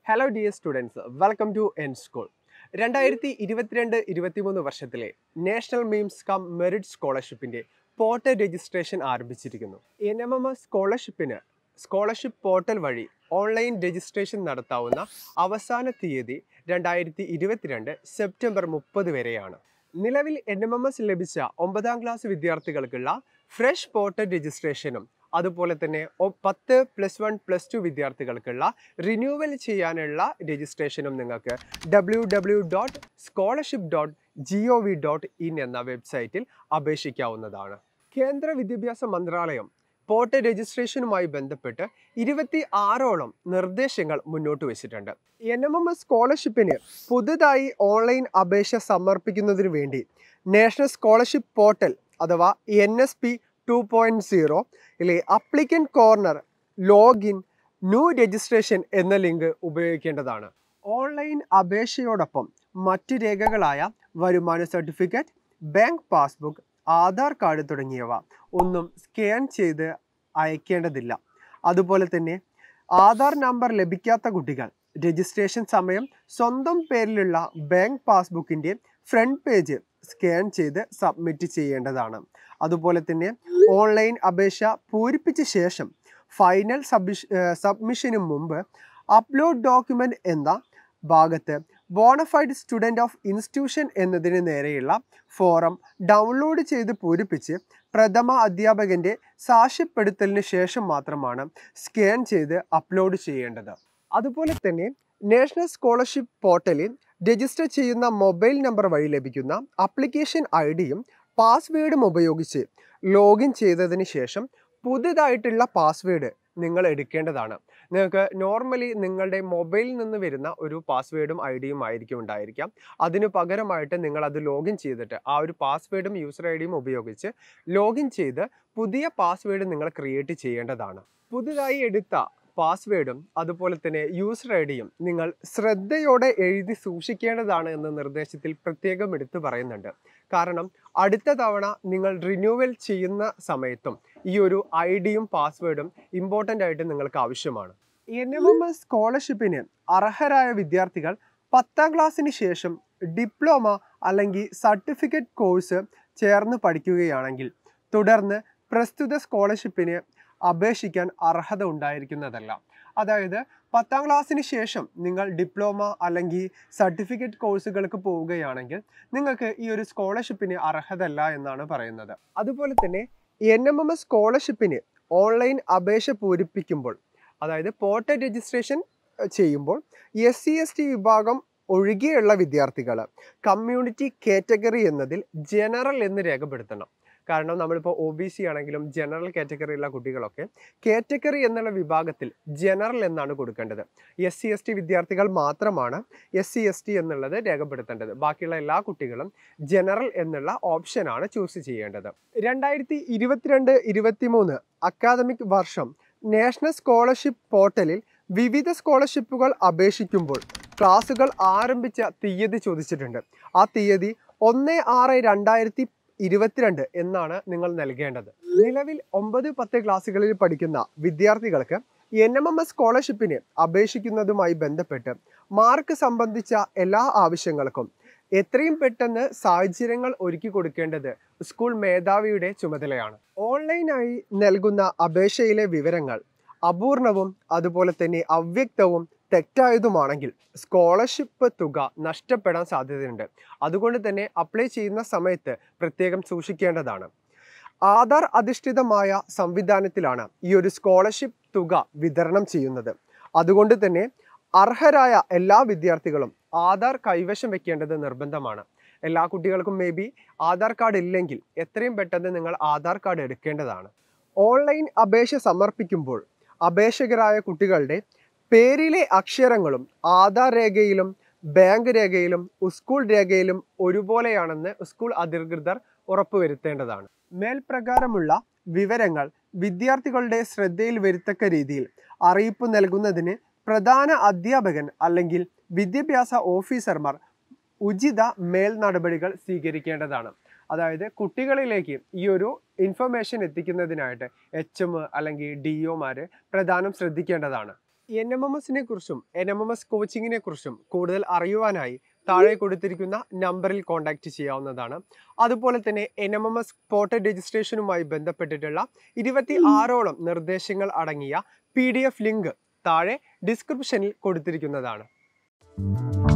hello dear students welcome to എൻ school രണ്ടായിരത്തി ഇരുപത്തിരണ്ട് ഇരുപത്തിമൂന്ന് വർഷത്തിലെ നാഷണൽ മീംസ് കം മെറിറ്റ് സ്കോളർഷിപ്പിന്റെ പോർട്ടൽ രജിസ്ട്രേഷൻ ആരംഭിച്ചിരിക്കുന്നു എൻ എം എം എസ് സ്കോളർഷിപ്പിന് സ്കോളർഷിപ്പ് പോർട്ടൽ വഴി ഓൺലൈൻ രജിസ്ട്രേഷൻ നടത്താവുന്ന അവസാന തീയതി രണ്ടായിരത്തി ഇരുപത്തിരണ്ട് സെപ്റ്റംബർ മുപ്പത് വരെയാണ് നിലവിൽ എൻ എം എം എസ് ലഭിച്ച ഒമ്പതാം ക്ലാസ് വിദ്യാർത്ഥികൾക്കുള്ള ഫ്രഷ് പോർട്ടൽ രജിസ്ട്രേഷനും അതുപോലെ തന്നെ ഒ- പത്ത് പ്ലസ് വൺ പ്ലസ് ടു വിദ്യാർത്ഥികൾക്കുള്ള റിന്യൂവൽ ചെയ്യാനുള്ള രജിസ്ട്രേഷനും നിങ്ങൾക്ക് W W dot scholarship dot G O V dot in എന്ന വെബ്സൈറ്റിൽ അപേക്ഷിക്കാവുന്നതാണ് കേന്ദ്ര വിദ്യാഭ്യാസ മന്ത്രാലയം പോർട്ടൽ രജിസ്ട്രേഷനുമായി ബന്ധപ്പെട്ട് ഇരുപത്തി ആറോളം നിർദ്ദേശങ്ങൾ മുന്നോട്ട് വെച്ചിട്ടുണ്ട് എൻ എം എം എസ് സ്കോളർഷിപ്പിന് പുതുതായി ഓൺലൈൻ അപേക്ഷ സമർപ്പിക്കുന്നതിന് വേണ്ടി നാഷണൽ സ്കോളർഷിപ്പ് പോർട്ടൽ അഥവാ N S P two point zero ഇലെ applicant corner login new registration എന്ന ലിങ്ക് ഉപയോഗിക്കേണ്ടതാണ് ഓൺലൈൻ അപേക്ഷയോടൊപ്പം മറ്റു രേഖകളായ വരുമാന certificate bank passbook Aadhaar card തുടങ്ങിയവ ഒന്നും സ്കാൻ ചെയ്ത് അയക്കേണ്ടതില്ല അതുപോലെ തന്നെ ആധാർ നമ്പർ ലഭിക്കാത്ത കുട്ടികൾ രജിസ്ട്രേഷൻ സമയം സ്വന്തം പേരിലുള്ള ബാങ്ക് പാസ്ബുക്കിൻ്റെ ഫ്രണ്ട് പേജ് സ്കാൻ ചെയ്ത് സബ്മിറ്റ് ചെയ്യേണ്ടതാണ് അതുപോലെ തന്നെ ഓൺലൈൻ അപേക്ഷ പൂരിപ്പിച്ച ശേഷം ഫൈനൽ സബ്മിഷ് സബ്മിഷന് മുമ്പ് അപ്ലോഡ് ഡോക്യുമെൻ്റ് എന്ന ഭാഗത്ത് ബോണഫൈഡ് സ്റ്റുഡൻറ് ഓഫ് ഇൻസ്റ്റിറ്റ്യൂഷൻ എന്നതിന് നേരെയുള്ള ഫോറം ഡൗൺലോഡ് ചെയ്ത് പൂരിപ്പിച്ച് പ്രഥമ അധ്യാപകൻ്റെ സാക്ഷ്യപ്പെടുത്തലിന് ശേഷം മാത്രമാണ് സ്കാൻ ചെയ്ത് അപ്ലോഡ് ചെയ്യേണ്ടത് അതുപോലെ തന്നെ നാഷണൽ സ്കോളർഷിപ്പ് പോർട്ടലിൽ രജിസ്റ്റർ ചെയ്യുന്ന മൊബൈൽ നമ്പർ വഴി ലഭിക്കുന്ന അപ്ലിക്കേഷൻ ഐ ഡിയും പാസ്വേഡും ഉപയോഗിച്ച് ലോഗിൻ ചെയ്തതിന് ശേഷം പുതുതായിട്ടുള്ള പാസ്വേഡ് നിങ്ങൾ എടുക്കേണ്ടതാണ് നിങ്ങൾക്ക് നോർമലി നിങ്ങളുടെ മൊബൈലിൽ നിന്ന് വരുന്ന ഒരു പാസ്വേഡും ഐ ഡിയും ആയിരിക്കും ഉണ്ടായിരിക്കാം അതിന് പകരമായിട്ട് നിങ്ങൾ അത് ലോഗിൻ ചെയ്തിട്ട് ആ ഒരു പാസ്വേഡും യൂസർ ഐ ഡിയും ഉപയോഗിച്ച് ലോഗിൻ ചെയ്ത് പുതിയ പാസ്വേഡ് നിങ്ങൾ ക്രിയേറ്റ് ചെയ്യേണ്ടതാണ് പുതുതായി എടുത്ത പാസ്വേഡും അതുപോലെ തന്നെ യൂസർ ഐ ഡിയും നിങ്ങൾ ശ്രദ്ധയോടെ എഴുതി സൂക്ഷിക്കേണ്ടതാണ് എന്ന നിർദ്ദേശത്തിൽ പ്രത്യേകം എടുത്തു പറയുന്നുണ്ട് കാരണം അടുത്ത തവണ നിങ്ങൾ റിന്യൂവൽ ചെയ്യുന്ന സമയത്തും ഈ ഒരു ഐ ഡിയും പാസ്വേഡും ഇമ്പോർട്ടൻ്റ് ആയിട്ട് നിങ്ങൾക്ക് ആവശ്യമാണ് എൻ എം എം എസ് സ്കോളർഷിപ്പിന് അർഹരായ വിദ്യാർത്ഥികൾ പത്താം ക്ലാസ്സിന് ശേഷം ഡിപ്ലോമ അല്ലെങ്കിൽ സർട്ടിഫിക്കറ്റ് കോഴ്സ് ചേർന്ന് പഠിക്കുകയാണെങ്കിൽ തുടർന്ന് പ്രസ്തുത സ്കോളർഷിപ്പിന് അപേക്ഷിക്കാൻ അർഹത ഉണ്ടായിരിക്കുന്നതല്ല അതായത് പത്താം ക്ലാസ്സിന് ശേഷം നിങ്ങൾ ഡിപ്ലോമ അല്ലെങ്കിൽ സർട്ടിഫിക്കറ്റ് കോഴ്സുകൾക്ക് പോവുകയാണെങ്കിൽ നിങ്ങൾക്ക് ഈ ഒരു സ്കോളർഷിപ്പിന് അർഹതല്ല എന്നാണ് പറയുന്നത് അതുപോലെ തന്നെ എൻ എം എം എസ് സ്കോളർഷിപ്പിന് ഓൺലൈൻ അപേക്ഷ പൂരിപ്പിക്കുമ്പോൾ അതായത് പോർട്ടൽ രജിസ്ട്രേഷൻ അഹ്, ചെയ്യുമ്പോൾ എസ് സി എസ് ടി വിഭാഗം ഒഴികെയുള്ള വിദ്യാർത്ഥികൾ കമ്മ്യൂണിറ്റി കാറ്റഗറി എന്നതിൽ ജനറൽ എന്ന് രേഖപ്പെടുത്തണം കാരണം നമ്മളിപ്പോൾ ഒ ബി സി ആണെങ്കിലും ജനറൽ കാറ്റഗറിയുള്ള കുട്ടികളൊക്കെ കാറ്റഗറി എന്നുള്ള വിഭാഗത്തിൽ ജനറൽ എന്നാണ് കൊടുക്കേണ്ടത് എസ് സി എസ് ടി വിദ്യാർത്ഥികൾ മാത്രമാണ് എസ് സി എസ് ടി എന്നുള്ളത് രേഖപ്പെടുത്തേണ്ടത് ബാക്കിയുള്ള എല്ലാ കുട്ടികളും ജനറൽ എന്നുള്ള ഓപ്ഷനാണ് ചൂസ് ചെയ്യേണ്ടത് രണ്ടായിരത്തി ഇരുപത്തിരണ്ട് ഇരുപത്തിമൂന്ന് അക്കാദമിക് വർഷം നാഷണൽ സ്കോളർഷിപ്പ് പോർട്ടലിൽ വിവിധ സ്കോളർഷിപ്പുകൾ അപേക്ഷിക്കുമ്പോൾ ക്ലാസുകൾ ആരംഭിച്ച തീയതി ചോദിച്ചിട്ടുണ്ട് ആ തീയതി ഒന്ന് ആറ് രണ്ടായിരത്തി ഇരുപത്തിരണ്ട് എന്നാണ് നിങ്ങൾ നൽകേണ്ടത് നിലവിൽ ഒമ്പത് പത്ത് ക്ലാസ്സുകളിൽ പഠിക്കുന്ന വിദ്യാർത്ഥികൾക്ക് എൻ എം എം എസ് സ്കോളർഷിപ്പിന് അപേക്ഷിക്കുന്നതുമായി ബന്ധപ്പെട്ട് മാർക്ക് സംബന്ധിച്ച എല്ലാ ആവശ്യങ്ങൾക്കും എത്രയും പെട്ടെന്ന് സാഹചര്യങ്ങൾ ഒരുക്കി കൊടുക്കേണ്ടത് സ്കൂൾ മേധാവിയുടെ ചുമതലയാണ് ഓൺലൈനായി നൽകുന്ന അപേക്ഷയിലെ വിവരങ്ങൾ അപൂർണവും അതുപോലെ തന്നെ അവ്യക്തവും തെറ്റായതുമാണെങ്കിൽ സ്കോളർഷിപ്പ് തുക നഷ്ടപ്പെടാൻ സാധ്യതയുണ്ട് അതുകൊണ്ട് തന്നെ അപ്ലൈ ചെയ്യുന്ന സമയത്ത് പ്രത്യേകം സൂക്ഷിക്കേണ്ടതാണ് ആധാർ അധിഷ്ഠിതമായ സംവിധാനത്തിലാണ് ഈ ഒരു സ്കോളർഷിപ്പ് തുക വിതരണം ചെയ്യുന്നത് അതുകൊണ്ട് തന്നെ അർഹരായ എല്ലാ വിദ്യാർത്ഥികളും ആധാർ കൈവശം വെക്കേണ്ടത് നിർബന്ധമാണ് എല്ലാ കുട്ടികൾക്കും മേ ബി ആധാർ കാർഡ് ഇല്ലെങ്കിൽ എത്രയും പെട്ടെന്ന് നിങ്ങൾ ആധാർ കാർഡ് എടുക്കേണ്ടതാണ് ഓൺലൈൻ അപേക്ഷ സമർപ്പിക്കുമ്പോൾ അപേക്ഷകരായ കുട്ടികളുടെ പേരിലെ അക്ഷരങ്ങളും ആധാർ രേഖയിലും ബാങ്ക് രേഖയിലും സ്കൂൾ രേഖയിലും ഒരുപോലെയാണെന്ന് സ്കൂൾ അധികൃതർ ഉറപ്പുവരുത്തേണ്ടതാണ് മേൽപ്രകാരമുള്ള വിവരങ്ങൾ വിദ്യാർത്ഥികളുടെ ശ്രദ്ധയിൽ വരുത്തക്ക രീതിയിൽ അറിയിപ്പ് നൽകുന്നതിന് പ്രധാന അധ്യാപകൻ അല്ലെങ്കിൽ വിദ്യാഭ്യാസ ഓഫീസർമാർ ഉചിത മേൽ നടപടികൾ സ്വീകരിക്കേണ്ടതാണ് അതായത് കുട്ടികളിലേക്ക് ഈ ഒരു ഇൻഫർമേഷൻ എത്തിക്കുന്നതിനായിട്ട് എച്ച് എം അല്ലെങ്കിൽ ഡി ഒമാർ പ്രധാനം ശ്രദ്ധിക്കേണ്ടതാണ് എൻ എം എം എസിനെ കുറിച്ചും എൻ എം എം എസ് കോച്ചിങ്ങിനെ കുറിച്ചും കൂടുതൽ അറിയുവാനായി താഴെ കൊടുത്തിരിക്കുന്ന നമ്പറിൽ കോൺടാക്റ്റ് ചെയ്യാവുന്നതാണ് അതുപോലെ തന്നെ N M M S portal രജിസ്ട്രേഷനുമായി ബന്ധപ്പെട്ടിട്ടുള്ള ഇരുപത്തി ആറോളം നിർദ്ദേശങ്ങൾ അടങ്ങിയ പി ഡി എഫ് ലിങ്ക് താഴെ ഡിസ്ക്രിപ്ഷനിൽ കൊടുത്തിരിക്കുന്നതാണ്